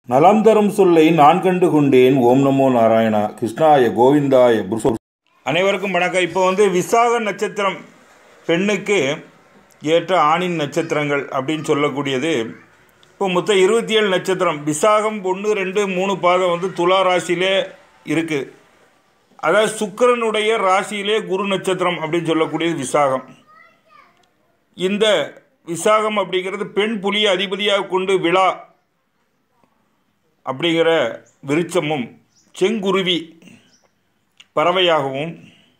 நலம் தரும் சொல்லை நான் கண்டு கொண்டேன் ஓம் நமோ நாராயணா கிருஷ்ணாய கோவிந்தாய புருஷ அனைவருக்கும் வணக்கம் இப்போ வந்து விசாக நட்சத்திரம் பெண்ணுக்கு ஏற்ற ஆணின் நட்சத்திரங்கள் அப்படின்னு சொல்லக்கூடியது இப்போ மொத்தம் இருபத்தி ஏழு நட்சத்திரம் விசாகம் ஒன்று ரெண்டு மூணு பாதம் வந்து துலா ராசியிலே இருக்குது அதாவது சுக்கிரனுடைய ராசியிலே குரு நட்சத்திரம் அப்படின்னு சொல்லக்கூடியது விசாகம் இந்த விசாகம் அப்படிங்கிறது பெண் புலியை அதிபதியாக கொண்டு விழா அப்படிங்கிற விருட்சமும் செங்குருவி பறவையாகவும்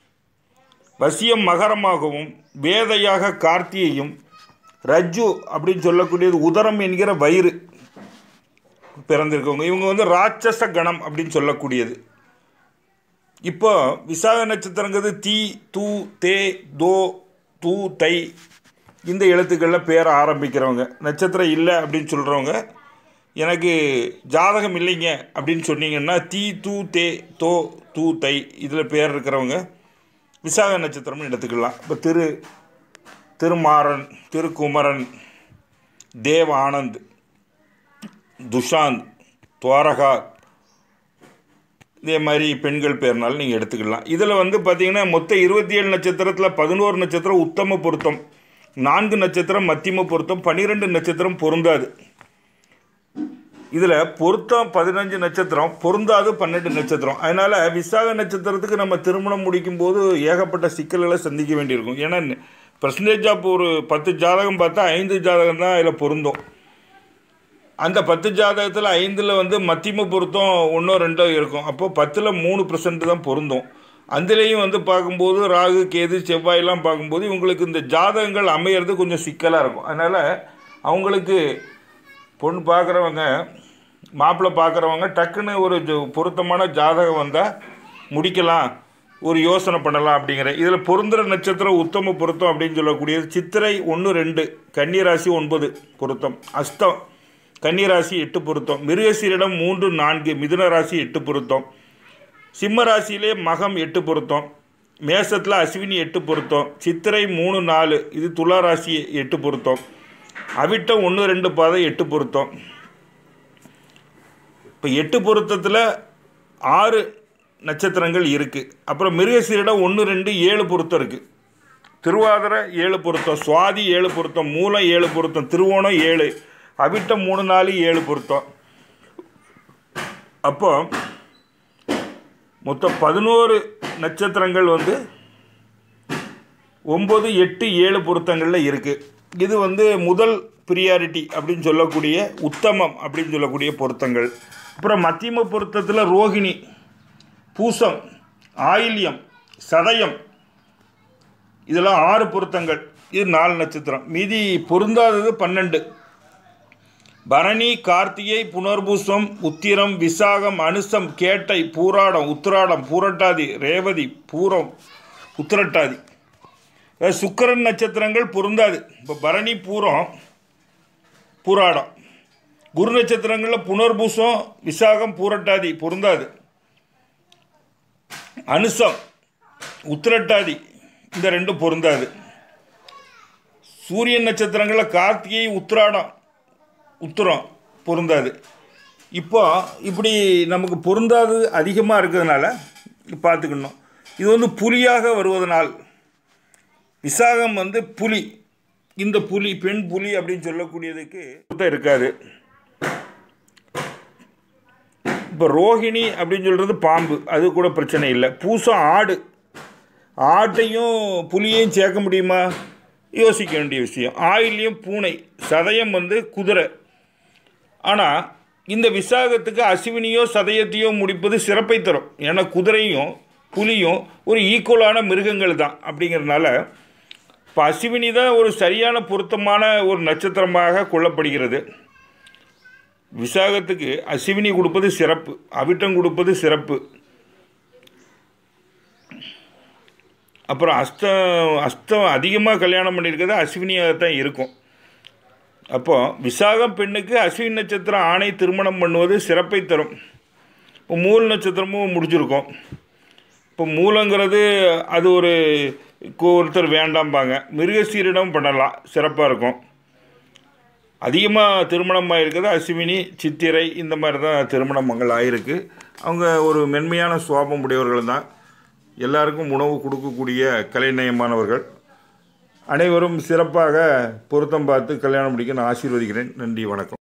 வசியம் மகரமாகவும் வேதையாக கார்த்தியையும் ரஜ்ஜு அப்படின்னு சொல்லக்கூடியது உதரம் என்கிற வயிறு பிறந்திருக்கவங்க இவங்க வந்து ராட்சச கணம் அப்படின்னு சொல்லக்கூடியது இப்போ விசாக நட்சத்திரங்கிறது தீ தூ தே தோ தூ தை இந்த எழுத்துக்களில் பேர ஆரம்பிக்கிறவங்க நட்சத்திரம் இல்லை அப்படின்னு சொல்கிறவங்க எனக்கு ஜாதகம் இல்லைங்க அப்படின்னு சொன்னீங்கன்னா தீ தூ தே தோ தூ தை இதில் பேர் இருக்கிறவங்க விசாக நட்சத்திரம்னு எடுத்துக்கலாம் இப்போ திரு திருமாறன் திருக்குமரன் தேவ ஆனந்த் துஷாந்த் துவாரகா இதே மாதிரி பெண்கள் பேர்னாலும் நீங்கள் எடுத்துக்கலாம் இதில் வந்து பார்த்தீங்கன்னா மொத்தம் இருபத்தி ஏழு நட்சத்திரத்தில் பதினோரு நட்சத்திரம் உத்தம பொருத்தம் நான்கு நட்சத்திரம் மத்தியம பொருத்தம் பன்னிரெண்டு நட்சத்திரம் பொருந்தாது இதில் பொருத்தம் பதினஞ்சு நட்சத்திரம் பொருந்தாது பன்னெண்டு நட்சத்திரம் அதனால் விசாக நட்சத்திரத்துக்கு நம்ம திருமணம் முடிக்கும்போது ஏகப்பட்ட சிக்கல்களை சந்திக்க வேண்டியிருக்கும் ஏன்னா பர்சன்டேஜ் ஆஃப் ஒரு பத்து ஜாதகம் பார்த்தா ஐந்து ஜாதகம் தான் இதில் பொருந்தும் அந்த பத்து ஜாதகத்தில் ஐந்தில் வந்து மத்தியம பொருத்தம் ஒன்றோ ரெண்டோ இருக்கும் அப்போது பத்தில் மூணு பர்சன்ட் தான் பொருந்தும் அதுலேயும் வந்து பார்க்கும்போது ராகு கேது செவ்வாயெல்லாம் பார்க்கும்போது இவங்களுக்கு இந்த ஜாதகங்கள் அமையிறது கொஞ்சம் சிக்கலாக இருக்கும் அதனால் அவங்களுக்கு பொண்ணு பார்க்குறவங்க மாப்பிள்ளை பார்க்குறவங்க டக்குன்னு ஒரு ஜ- பொருத்தமான ஜாதகம் வந்தால் முடிக்கலாம் ஒரு யோசனை பண்ணலாம் அப்படிங்கிற இதில் பொருந்துற நட்சத்திரம் உத்தம பொருத்தம் அப்படின்னு சொல்லக்கூடியது சித்திரை ஒன்று ரெண்டு கன்னிராசி ஒன்பது பொருத்தம் அஸ்தம் கன்னிராசி எட்டு பொருத்தம் மிருகசீரிடம் மூன்று நான்கு மிதுன ராசி எட்டு பொருத்தம் சிம்ம ராசியிலே மகம் எட்டு பொருத்தம் மேசத்தில் அஸ்வினி எட்டு பொருத்தம் சித்திரை மூணு நாலு இது துலா ராசி எட்டு பொருத்தம் அவிட்டம் ஒன்று ரெண்டு பாதம் எட்டு பொருத்தம் இப்போ எட்டு பொருத்தத்தில் ஆறு நட்சத்திரங்கள் இருக்குது அப்புறம் மிருகசீரிடம் ஒன்று ரெண்டு ஏழு பொருத்தம் இருக்குது திருவாதிரை ஏழு பொருத்தம் சுவாதி ஏழு பொருத்தம் மூலம் ஏழு பொருத்தம் திருவோணம் ஏழு அவிட்டம் மூணு நாலு ஏழு பொருத்தம் அப்போ மொத்தம் பதினோரு நட்சத்திரங்கள் வந்து ஒம்பது எட்டு ஏழு பொருத்தங்களில் இருக்குது இது வந்து முதல் ப்ரியாரிட்டி அப்படின்னு சொல்லக்கூடிய உத்தமம் அப்படின்னு சொல்லக்கூடிய பொருத்தங்கள் அப்புறம் மத்தியம பொருத்தத்தில் ரோகிணி பூசம் ஆயில்யம் சதயம் இதெல்லாம் ஆறு பொருத்தங்கள் இது நாலு நட்சத்திரம் மீதி பொருந்தாதது பன்னெண்டு பரணி கார்த்திகை புனர்பூசம் உத்திரம் விசாகம் அனுசம் கேட்டை பூராடம் உத்திராடம் பூரட்டாதி ரேவதி பூரம் உத்திரட்டாதி அதாவது சுக்கிரன் நட்சத்திரங்கள் பொருந்தாது இப்போ பரணி பூரம் பூராடம் குரு நட்சத்திரங்களில் புனர்பூசம் விசாகம் பூரட்டாதி பொருந்தாது அனுசம் உத்திரட்டாதி இந்த ரெண்டும் பொருந்தாது சூரியன் நட்சத்திரங்களில் கார்த்திகை உத்திராடம் உத்திரம் பொருந்தாது இப்போ இப்படி நமக்கு பொருந்தாது அதிகமாக இருக்கிறதுனால பார்த்துக்கணும் இது வந்து புலியாக வருவதனால் விசாகம் வந்து புலி இந்த புலி பெண் புலி அப்படின்னு சொல்லக்கூடியதுக்கு பொருத்தம் இருக்காது இப்போ ரோகிணி அப்படின்னு சொல்கிறது பாம்பு அது கூட பிரச்சனை இல்லை பூசம் ஆடு ஆட்டையும் புலியையும் சேர்க்க முடியுமா யோசிக்க வேண்டிய விஷயம் ஆயிலையும் பூனை சதயம் வந்து குதிரை ஆனால் இந்த விசாகத்துக்கு அசிவினியோ சதயத்தையோ முடிப்பது சிறப்பை தரும் ஏன்னா குதிரையும் புலியும் ஒரு ஈக்குவலான மிருகங்கள் தான் அப்படிங்கிறதுனால இப்போ அசிவினி தான் ஒரு சரியான பொருத்தமான ஒரு நட்சத்திரமாக கொள்ளப்படுகிறது விசாகத்துக்கு அசிவினி கொடுப்பது சிறப்பு அவிட்டம் கொடுப்பது சிறப்பு அப்புறம் அஸ்தம் அஸ்தம் அதிகமாக கல்யாணம் பண்ணியிருக்கிறது அஸ்வினியாக தான் இருக்கும் அப்போ விசாகம் பெண்ணுக்கு அஸ்வினி நட்சத்திரம் ஆணை திருமணம் பண்ணுவது சிறப்பை தரும் இப்போ மூல நட்சத்திரமும் முடிச்சிருக்கோம் இப்போ மூலங்கிறது அது ஒரு கு- ஒருத்தர் வேண்டாம்பாங்க மிருகசீரிடம் பண்ணலாம் சிறப்பாக இருக்கும் அதிகமாக திருமணம் ஆகிருக்கிறது அஸ்வினி சித்திரை இந்த மாதிரி தான் திருமணங்கள் ஆகிருக்கு அவங்க ஒரு மென்மையான சுவாபம் உடையவர்கள் தான் எல்லாருக்கும் உணவு கொடுக்கக்கூடிய கலைநயமானவர்கள் அனைவரும் சிறப்பாக பொருத்தம் பார்த்து கல்யாணம் முடிக்க நான் ஆசீர்வதிக்கிறேன் நன்றி வணக்கம்